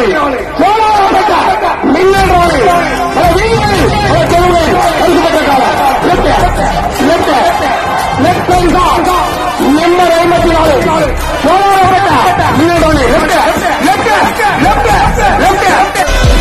சோழாவட்ட மின்னல் ராணி பல வீடுகளில் பல தெருவுகளில் பரிசு பெற்ற காலம் லெப்ட் லெப்ட் லெப்ட் பரிசா நம்பர் ஐம்பத்தி நாலு சோழாவட்ட மின்னல் ராணி லெப்ட் லெப்ட் லெப்ட் லெப்ட்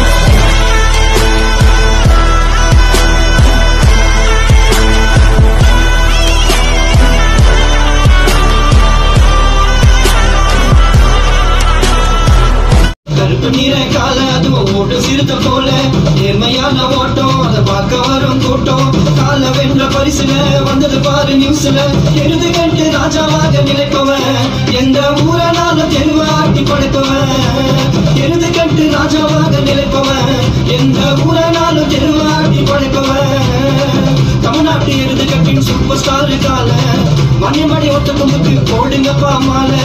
கருப்பு நீரை கால அதுவும் ஓட்டு சிறுத்த போல நேர்மையான ஓட்டம் அதை பார்க்க வரும் கூட்டம் கால வென்ற பரிசுல வந்தது பாரு நியூஸ்ல எழுது கண்டு ராஜாவாக நினைப்பவன் எந்த ஊரனாலும் தெருவாட்டி படைப்பவன் எழுது கண்டு ராஜாவாக நினைப்பவன் எந்த ஊரனாலும் தெருவாட்டி படைப்பவன் தமிழ்நாட்டு எழுது கட்டின் சூப்பர் ஸ்டார் கால மணிமணி ஒட்ட கொம்புக்கு போடுங்கப்பா மாலை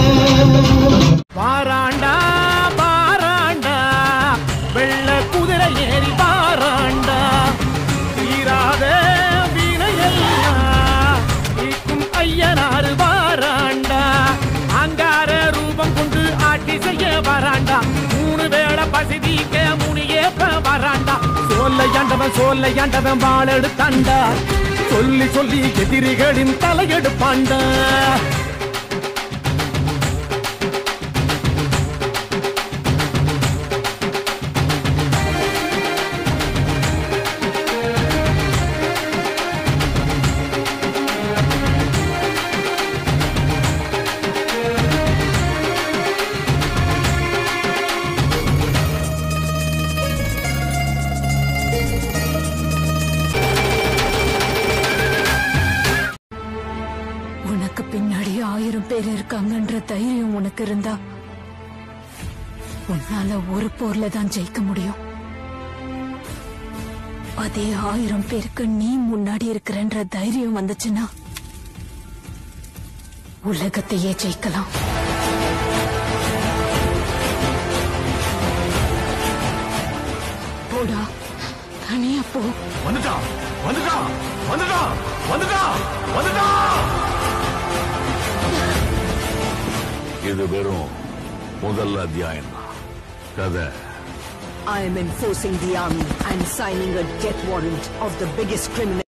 வாராண்டா பாராண்டா வெள்ள குதிரை ஏறி வாராண்டா தீராத வீணையெல்லாம் தீக்கும் ஐயனாறு வாராண்டா அங்கார ரூபம் கொண்டு ஆட்சி செய்ய வராண்டா மூணு வேளை பசிதிக்க முனியேப்ப வராண்டா சோல்லையாண்டவன் சோல்லையாண்டவன் வாழெடுத்தாண்டா சொல்லி சொல்லி எதிரிகளின் தலையெடுப்பாண்டா உனக்கு பின்னாடி ஆயிரம் பேர் இருக்காங்கன்ற தைரியம் உனக்கு இருந்தா உன்னால ஒரு போர்ல தான் ஜெயிக்க முடியும் அதே ஆயிரம் பேருக்கு நீ முன்னாடி இருக்கிறன்ற தைரியம் வந்துச்சுன்னா உலகத்தையே ஜெயிக்கலாம் போடா தனியா போ வந்துட்டான் வந்துட்டான் வந்துட்டான் வந்துட்டான் வந்துட்டான் இது வெறும் முதல் அத்தியாயம் தான் கதை I am enforcing the army and signing a death warrant of the biggest criminal.